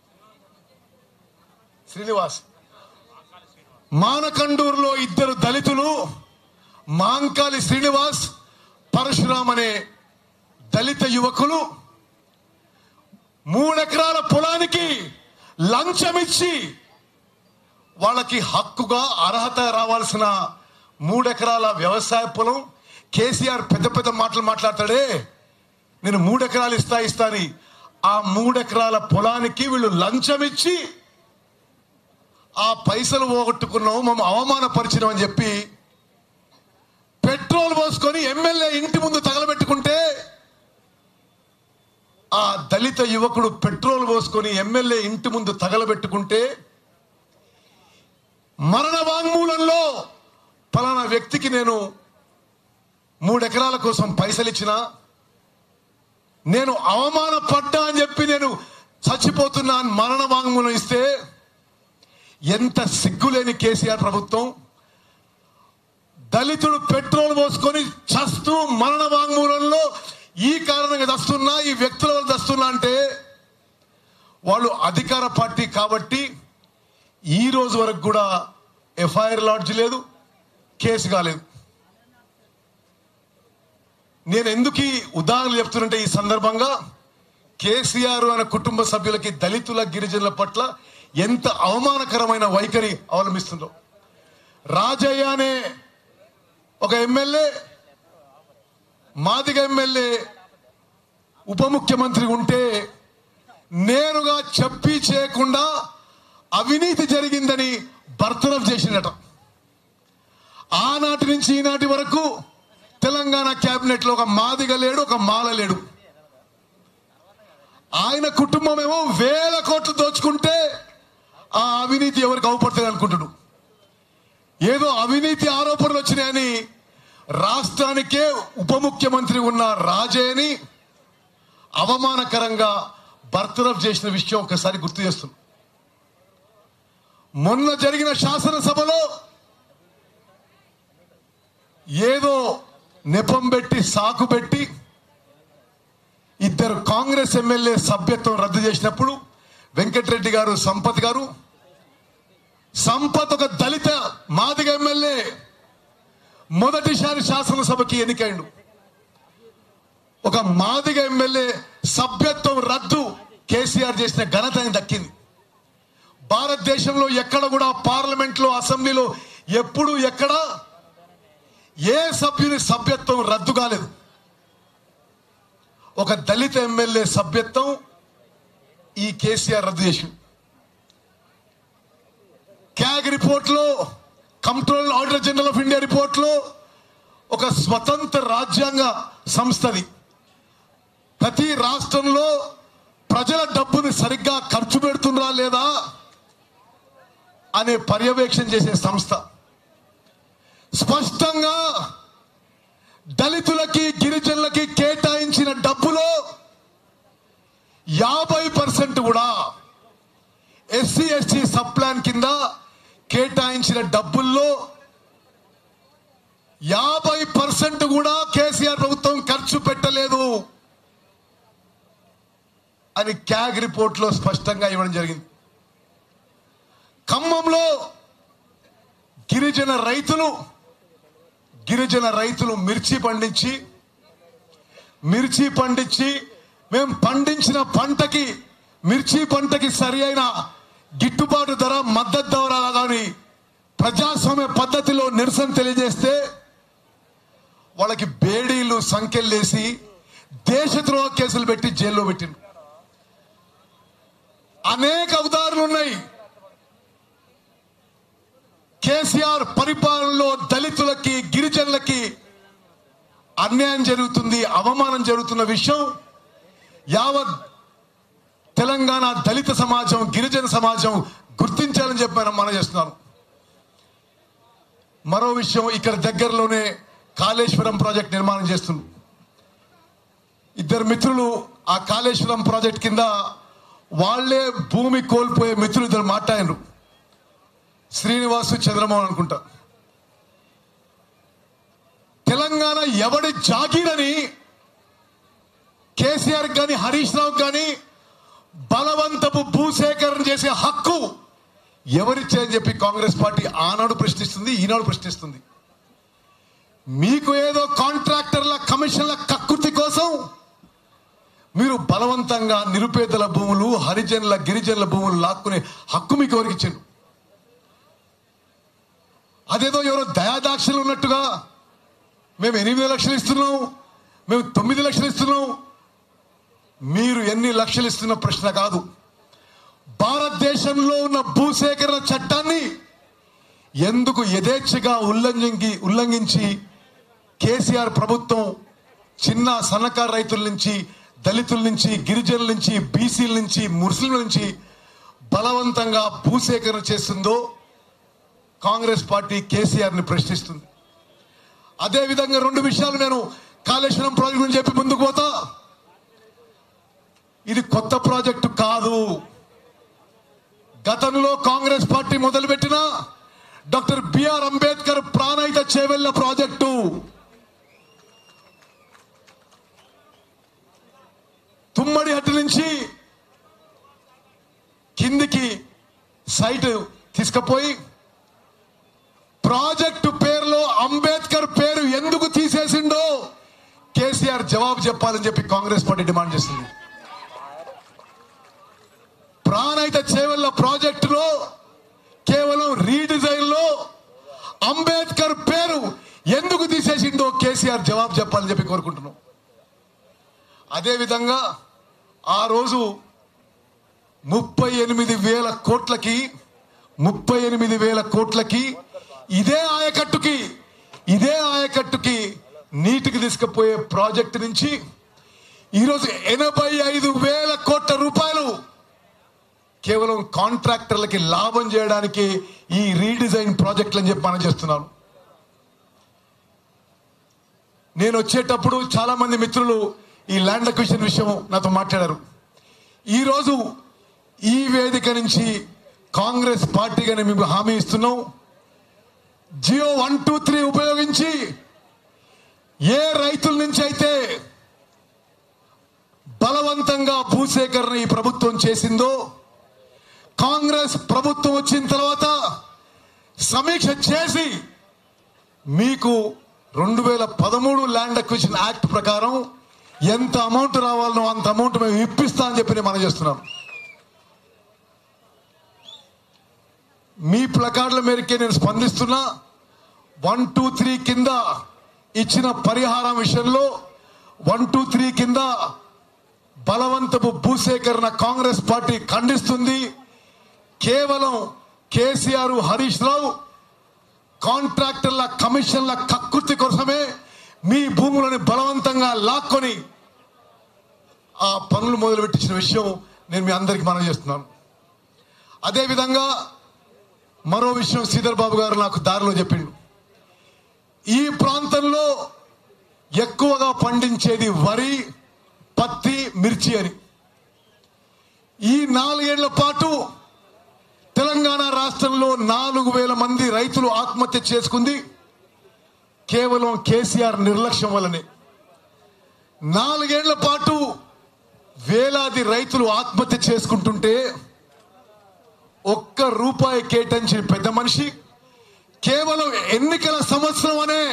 శ్రీనివాస్ మానకండూరులో ఇద్దరు దళితులు మాంకాలి శ్రీనివాస్ పరశురామ్ అనే దళిత యువకులు మూడెకరాల పొలానికి లంచమిచ్చి వాళ్ళకి హక్కుగా అర్హత రావాల్సిన మూడెకరాల వ్యవసాయ పొలం కేసీఆర్ పెద్ద పెద్ద మాటలు మాట్లాడతాడే నేను మూడెకరాలు ఇస్తా ఇస్తా అని ఆ మూడెకరాల పొలానికి వీళ్ళు లంచం ఇచ్చి ఆ పైసలు పోగొట్టుకున్నాం మమ్మల్ని అవమానపరిచినాం అని చెప్పి పెట్రోల్ పోసుకొని ఎమ్మెల్యే ఇంటి ముందు తగలబెట్టుకుంటే ఆ దళిత యువకుడు పెట్రోల్ పోసుకొని ఎమ్మెల్యే ఇంటి ముందు తగలబెట్టుకుంటే మరణ వాంగ్మూలంలో ఫలానా వ్యక్తికి నేను మూడు ఎకరాల కోసం పైసలు ఇచ్చిన నేను అవమానపడ్డా అని చెప్పి నేను చచ్చిపోతున్నా అని మరణ వాంగ్మూలం ఇస్తే ఎంత సిగ్గులేని కేసీఆర్ ప్రభుత్వం దళితుడు పెట్రోల్ పోసుకొని చస్తూ మరణ వాంగ్మూలంలో ఈ కారణంగా దస్తున్నా ఈ వ్యక్తుల వల్ల దస్తున్నా అంటే వాళ్ళు అధికార పార్టీ కాబట్టి ఈ రోజు వరకు కూడా ఎఫ్ఐఆర్ లాడ్జ్ లేదు కేసు కాలేదు నేను ఎందుకు ఈ ఉదాహరణలు చెప్తున్నంటే ఈ సందర్భంగా కేసీఆర్ అనే కుటుంబ సభ్యులకి దళితుల గిరిజనుల పట్ల ఎంత అవమానకరమైన వైఖరి అవలంబిస్తుందో రాజయ్య అనే ఒక ఎమ్మెల్యే మాదిగ ఎమ్మెల్యే ఉప ముఖ్యమంత్రి ఉంటే నేరుగా చెప్పి చేయకుండా అవినీతి జరిగిందని బర్తరఫ్ చేసినట ఆనాటి నుంచి ఈనాటి వరకు తెలంగాణ కేబినెట్ లో ఒక మాదిగ లేడు ఒక మాల లేడు ఆయన కుటుంబం ఏమో వేల కోట్లు దోచుకుంటే ఆ అవినీతి ఎవరికి అవపడుతుంది అనుకుంటున్నాడు ఏదో అవినీతి ఆరోపణలు వచ్చినాయని రాష్ట్రానికే ఉప ముఖ్యమంత్రి ఉన్న రాజేని అవమానకరంగా బర్తరఫ్ చేసిన విషయం ఒకసారి గుర్తు చేస్తున్నాం మొన్న జరిగిన శాసనసభలో ఏదో నెపం పెట్టి సాకు పెట్టి ఇద్దరు కాంగ్రెస్ ఎమ్మెల్యే సభ్యత్వం రద్దు చేసినప్పుడు వెంకటరెడ్డి గారు సంపత్ గారు సంపత్ ఒక దళిత మాదిగ ఎమ్మెల్యే మొదటిసారి శాసనసభకి ఎన్నికైండు ఒక మాదిగ ఎమ్మెల్యే సభ్యత్వం రద్దు కేసీఆర్ చేసిన ఘనత ఆయనకు దక్కింది భారతదేశంలో ఎక్కడ కూడా పార్లమెంట్ లో అసెంబ్లీలో ఎప్పుడు ఎక్కడ ఏ సభ్యుని సభ్యత్వం రద్దు కాలేదు ఒక దళిత ఎమ్మెల్యే సభ్యత్వం ఈ కేసీఆర్ రద్దు చేసి క్యాగ్ రిపోర్ట్ లో control auditor general of India report లో ఒక స్వతంత్ర రాజ్యాంగ సంస్థది ప్రతి రాష్ట్రంలో ప్రజల డబ్బుని సరిగ్గా ఖర్చు పెడుతుండ్రా లేదా అనే పర్యవేక్షణ చేసే సంస్థ స్పష్టంగా దళితులకి గిరిజనులకి కేటాయించిన డబ్బులో యాభై పర్సెంట్ కూడా ఎస్సీ ఎస్టీ సబ్ ప్లాన్ కింద కేటాయించిన డబ్బుల్లో యాభై పర్సెంట్ కూడా కేసీఆర్ ప్రభుత్వం ఖర్చు పెట్టలేదు అని క్యాగ్ రిపోర్ట్ లో స్పష్టంగా ఇవ్వడం జరిగింది ఖమ్మంలో గిరిజన రైతులు గిరిజన రైతులు మిర్చి పండించి మిర్చి పండించి మేము పండించిన పంటకి మిర్చి పంటకి సరి అయిన గిట్టుబాటు ధర మద్దతు ధర కానీ ప్రజాస్వామ్య పద్ధతిలో నిరసన తెలియజేస్తే వాళ్ళకి బేడీలు సంఖ్యలేసి దేశద్రోహ కేసులు పెట్టి జైల్లో పెట్టిండు అనేక ఉదాహరణలు ఉన్నాయి కేసీఆర్ పరిపాలనలో దళితులకి గిరిజనులకి అన్యాయం జరుగుతుంది అవమానం జరుగుతున్న విషయం యావత్ తెలంగాణ దళిత సమాజం గిరిజన సమాజం గుర్తించాలని చెప్పి మనం మనం చేస్తున్నాను మరో విషయం ఇక్కడ దగ్గరలోనే కాళేశ్వరం ప్రాజెక్ట్ నిర్మాణం చేస్తున్నాం ఇద్దరు మిత్రులు ఆ కాళేశ్వరం ప్రాజెక్ట్ కింద వాళ్ళే భూమి కోల్పోయే మిత్రులు ఇద్దరు మాట్లాడినారు శ్రీనివాసు చంద్రమోహన్ అనుకుంటా తెలంగాణ ఎవడి జాగీరని కేసీఆర్ కానీ హరీష్ రావు కానీ బలవంతపు భూసేకరణ చేసే హక్కు ఎవరిచ్చారని చెప్పి కాంగ్రెస్ పార్టీ ఆనాడు ప్రశ్నిస్తుంది ఈనాడు ప్రశ్నిస్తుంది మీకు ఏదో కాంట్రాక్టర్ల కమిషన్ల కక్కుర్తి కోసం మీరు బలవంతంగా నిరుపేదల భూములు హరిజనుల గిరిజనుల భూములు లాక్కునే హక్కు మీకు ఎవరికి ఇచ్చారు అదేదో ఎవరో దయాదాక్షలు ఉన్నట్టుగా మేము ఎనిమిది లక్షలు ఇస్తున్నాం మేము తొమ్మిది లక్షలు ఇస్తున్నాం మీరు ఎన్ని లక్షలు ఇస్తున్న ప్రశ్న కాదు భారతదేశంలో ఉన్న భూసేకరణ చట్టాన్ని ఎందుకు యథేచ్ఛగా ఉల్లంఘించి ఉల్లంఘించి కేసీఆర్ ప్రభుత్వం చిన్న సన్నకారు రైతుల నుంచి దళితుల నుంచి గిరిజనుల నుంచి బీసీల నుంచి ముస్లింల నుంచి బలవంతంగా భూసేకరణ చేస్తుందో కాంగ్రెస్ పార్టీ కేసీఆర్ ని ప్రశ్నిస్తుంది అదే విధంగా రెండు విషయాలు నేను కాళేశ్వరం ప్రాజెక్టు గురించి చెప్పి ముందుకు పోతా ఇది కొత్త ప్రాజెక్టు కాదు గతంలో కాంగ్రెస్ పార్టీ మొదలుపెట్టిన doctor BR Ambedkar Pranahita Chevella project Tummidihatti నుంచి కిందికి సైట్ తీసుకుపోయి ప్రాజెక్టు పేరులో కేసీఆర్ జవాబు చెప్పాలని చెప్పి కాంగ్రెస్ పార్టీ డిమాండ్ చేస్తుంది ప్రాణహిత చేవల్ల ప్రాజెక్టులో కేవలం రీడిజైన్ లో అంబేద్కర్ పేరు ఎందుకు తీసేసిందో కేసీఆర్ జవాబు చెప్పాలని చెప్పి కోరుకుంటున్నాం అదేవిధంగా ఆ రోజు ముప్పై ఎనిమిది వేల కోట్లకి ముప్పై ఎనిమిది వేల కోట్లకి ఇదే ఆయకట్టుకి ఇదే ఆయకట్టుకి నీటికి తీసుకుపోయే ప్రాజెక్టు నుంచి ఈరోజు ఎనభై ఐదు వేల కోట్ల రూపాయలు కేవలం కాంట్రాక్టర్లకి లాభం చేయడానికి ఈ రీడిజైన్ ప్రాజెక్టులు అని చెప్పి మనం చేస్తున్నాను నేను వచ్చేటప్పుడు చాలా మంది మిత్రులు ఈ ల్యాండ్ అక్విజిషన్ విషయం నాతో మాట్లాడారు ఈరోజు ఈ వేదిక నుంచి కాంగ్రెస్ పార్టీగానే మేము హామీ ఇస్తున్నాం జియో వన్ టూ త్రీ ఉపయోగించి ఏ రైతుల నుంచి అయితే బలవంతంగా భూసేకరణ ఈ ప్రభుత్వం చేసిందో కాంగ్రెస్ ప్రభుత్వం వచ్చిన తర్వాత సమీక్ష చేసి మీకు రెండు వేల పదమూడు ల్యాండ్ అక్విజిషన్ యాక్ట్ ప్రకారం ఎంత అమౌంట్ రావాలనో అంత అమౌంట్ మేము ఇప్పిస్తా అని చెప్పి నేను మనం చేస్తున్నాం మీ ప్లకార్డుల మేరకే నేను స్పందిస్తున్నా వన్ టూ త్రీ కింద ఇచ్చిన పరిహారం విషయంలో వన్ టూ త్రీ కింద బలవంతపు భూసేకరణ కాంగ్రెస్ పార్టీ ఖండిస్తుంది కేవలం కేసీఆర్ హరీష్ రావు కాంట్రాక్టర్ల కమిషన్ల కక్కుర్తి కోసమే మీ భూములను బలవంతంగా లాక్కొని ఆ పనులు మొదలుపెట్టించిన విషయం నేను మీ అందరికీ మనం చేస్తున్నాను అదేవిధంగా మరో విషయం శ్రీధర్ బాబు గారు నాకు దారిలో చెప్పిండు ఈ ప్రాంతంలో ఎక్కువగా పండించేది వరి పత్తి మిర్చి అని ఈ నాలుగేళ్ల పాటు తెలంగాణ రాష్ట్రంలో నాలుగు వేల మంది రైతులు ఆత్మహత్య చేసుకుంది కేవలం కేసీఆర్ నిర్లక్ష్యం వల్లనే నాలుగేళ్ల పాటు వేలాది రైతులు ఆత్మహత్య చేసుకుంటుంటే ఒక్క రూపాయి కేటాయించిన పెద్ద మనిషి కేవలం ఎన్నికల సంవత్సరం అనే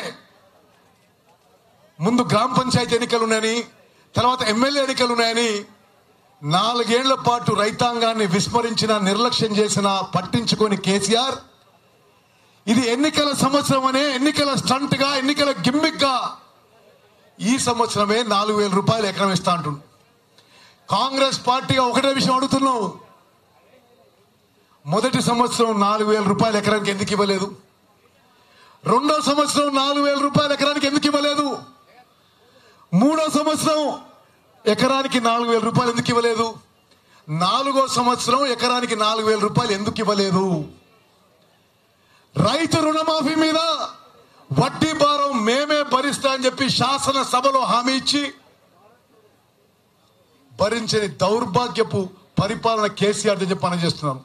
ముందు గ్రామ పంచాయతీ ఎన్నికలు ఉన్నాయని తర్వాత ఎమ్మెల్యే ఎన్నికలు ఉన్నాయని నాలుగేళ్ల పాటు రైతాంగాన్ని విస్మరించిన నిర్లక్ష్యం చేసిన పట్టించుకొని కేసీఆర్ ఇది ఎన్నికల సంవత్సరం అనే ఎన్నికల స్టంట్ గా ఎన్నికల గిమ్మిక్ గా ఈ సంవత్సరమే నాలుగు వేల రూపాయలు ఎకరం ఇస్తా అంటుండు కాంగ్రెస్ పార్టీగా ఒకటే విషయం అడుగుతున్నాం మొదటి సంవత్సరం నాలుగు వేల రూపాయలు ఎకరానికి ఎందుకు ఇవ్వలేదు రెండో సంవత్సరం నాలుగు వేల రూపాయలు ఎకరానికి ఎందుకు ఇవ్వలేదు మూడో సంవత్సరం ఎకరానికి నాలుగు వేల రూపాయలు ఎందుకు ఇవ్వలేదు నాలుగో సంవత్సరం ఎకరానికి నాలుగు వేల రూపాయలు ఎందుకు ఇవ్వలేదు రైతు రుణమాఫీ మీద వడ్డీ భారం మేమే భరిస్తా అని చెప్పి శాసన సభలో హామీ ఇచ్చి భరించని దౌర్భాగ్యపు పరిపాలన కేసీఆర్ చెప్పి పనిచేస్తున్నాను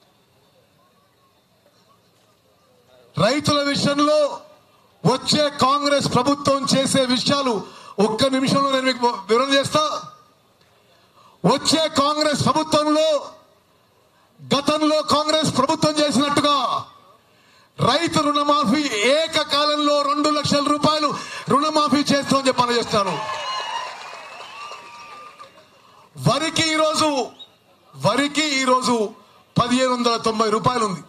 రైతుల విషయంలో వచ్చే కాంగ్రెస్ ప్రభుత్వం చేసే విషయాలు ఒక్క నిమిషంలో నేను మీకు వివరణ చేస్తా వచ్చే కాంగ్రెస్ ప్రభుత్వంలో గతంలో కాంగ్రెస్ ప్రభుత్వం చేసినట్టుగా రైతు రుణమాఫీ ఏకకాలంలో రెండు లక్షల రూపాయలు రుణమాఫీ చేస్తామని చెప్పి పనిచేస్తాను వరికి ఈరోజు వరికి ఈరోజు పదిహేను వందల తొంభై రూపాయలు ఉంది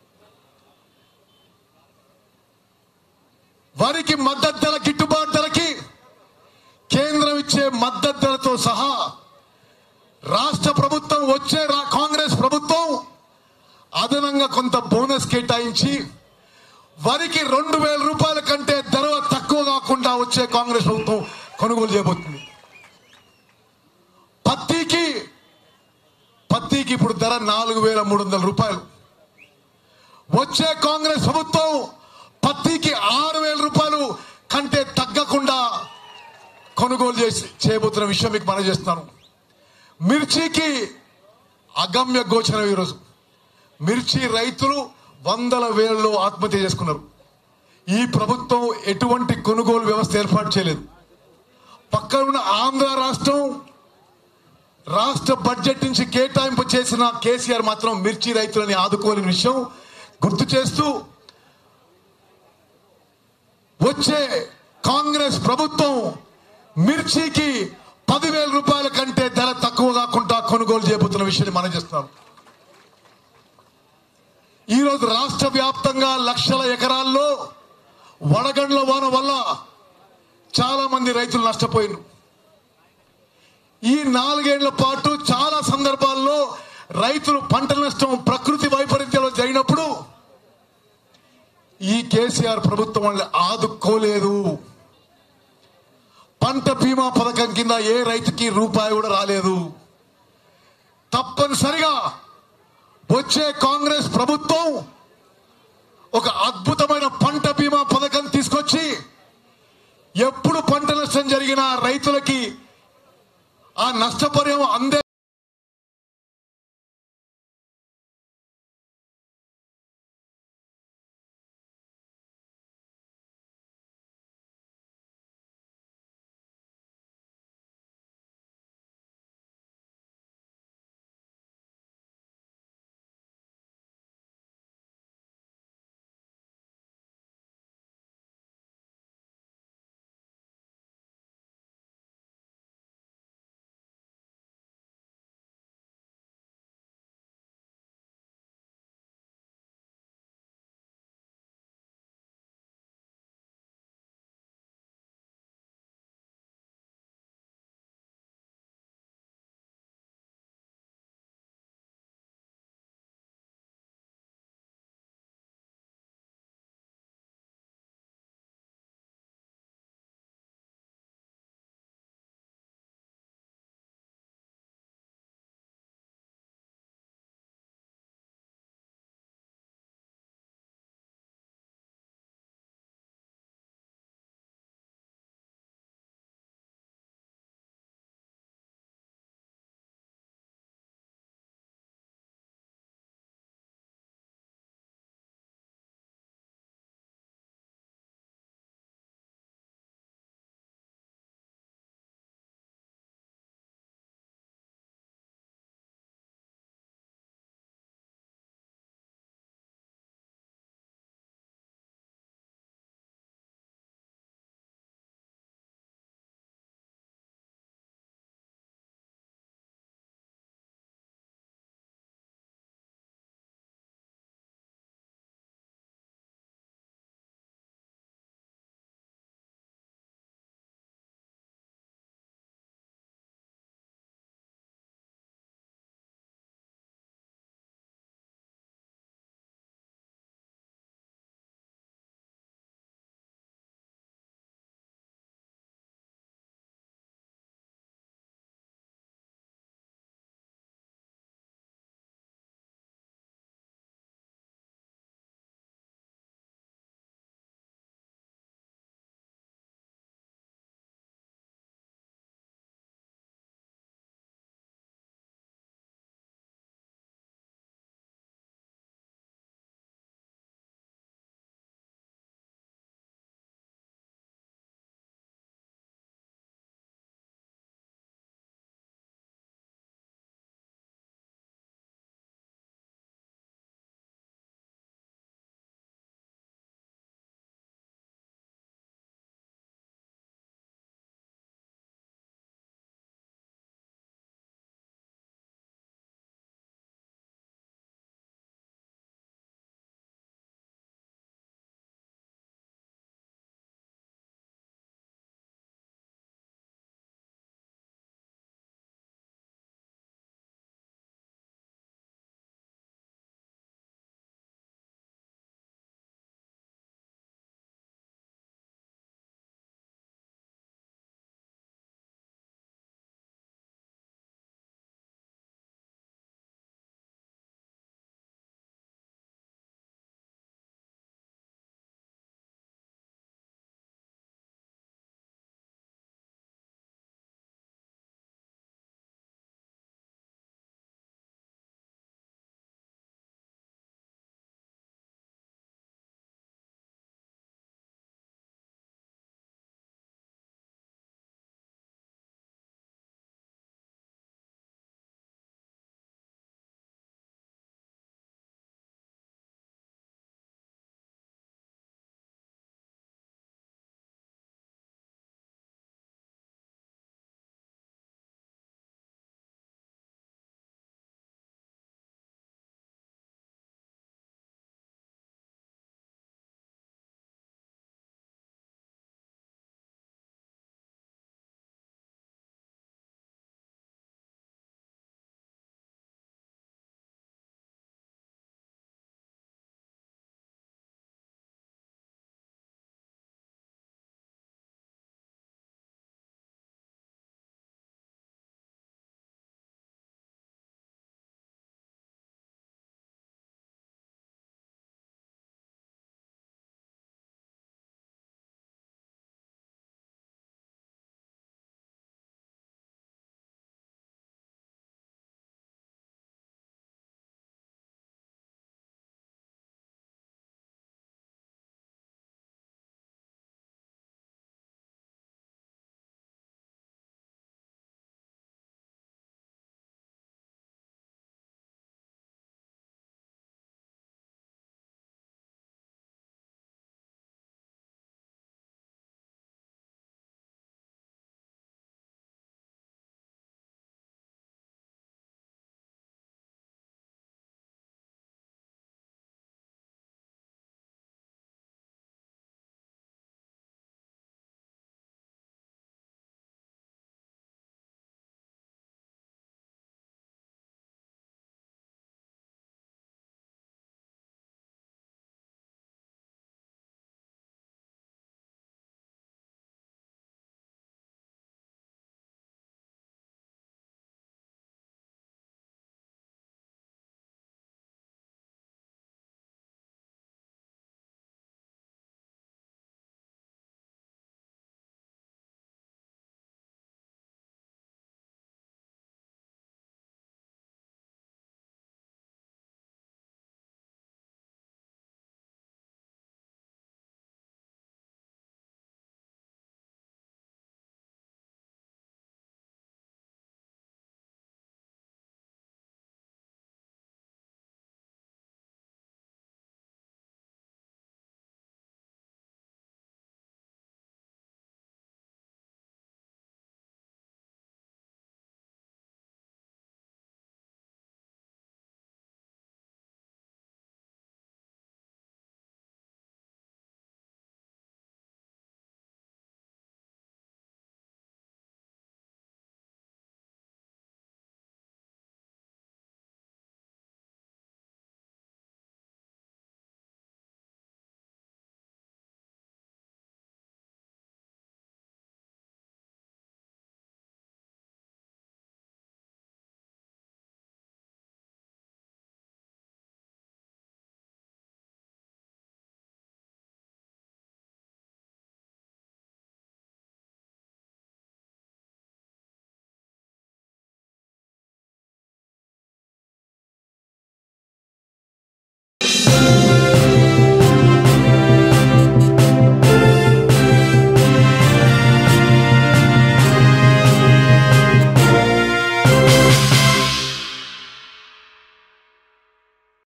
వరికి మద్దతు ధర గిట్టుబాటు ధరకి కేంద్రం ఇచ్చే మద్దతు ధరతో సహా రాష్ట్ర ప్రభుత్వం వచ్చే రా- కాంగ్రెస్ ప్రభుత్వం అదనంగా కొంత బోనస్ కేటాయించి వరికి రెండు వేల రూపాయల కంటే ధర తక్కువ కాకుండా వచ్చే కాంగ్రెస్ ప్రభుత్వం కొనుగోలు చేయబోతుంది పత్తికి పత్తికి ఇప్పుడు ధర నాలుగు వేల మూడు వందల రూపాయలు వచ్చే కాంగ్రెస్ ప్రభుత్వం పత్తికి ఆరు వేల రూపాయలు కంటే తగ్గకుండా కొనుగోలు చేసి చేయబోతున్న విషయం మీకు మనం చేస్తున్నాను మిర్చికి అగమ్య గోచరం ఈరోజు మిర్చి రైతులు వందల వేలలో ఆత్మహత్య చేసుకున్నారు ఈ ప్రభుత్వం ఎటువంటి కొనుగోలు వ్యవస్థ ఏర్పాటు చేయలేదు పక్కన ఉన్న ఆంధ్ర రాష్ట్రం రాష్ట్ర బడ్జెట్ నుంచి కేటాయింపు చేసిన కేసీఆర్ మాత్రం మిర్చి రైతులని ఆదుకోలేని విషయం గుర్తు చేస్తూ వచ్చే కాంగ్రెస్ ప్రభుత్వం మిర్చికి పదివేల రూపాయల కంటే ధర తక్కువ కాకుండా కొనుగోలు చేయబోతున్న విషయాన్ని మనం చేస్తున్నాం ఈరోజు రాష్ట్ర వ్యాప్తంగా లక్షల ఎకరాల్లో వడగండ్ల వాన వల్ల చాలా మంది రైతులు నష్టపోయినారు ఈ నాలుగేళ్ల పాటు చాలా సందర్భాల్లో రైతులు పంట నష్టం ప్రకృతి వైపరీత్యంలో జరిగినప్పుడు ఈ కేసీఆర్ ప్రభుత్వం వాళ్ళని ఆదుకోలేదు పంట బీమా పథకం కింద ఏ రైతుకి రూపాయి కూడా రాలేదు తప్పనిసరిగా వచ్చే కాంగ్రెస్ ప్రభుత్వం ఒక అద్భుతమైన పంట బీమా పథకం తీసుకొచ్చి ఎప్పుడు పంట నష్టం జరిగినా రైతులకి ఆ నష్టపరిహారం అందే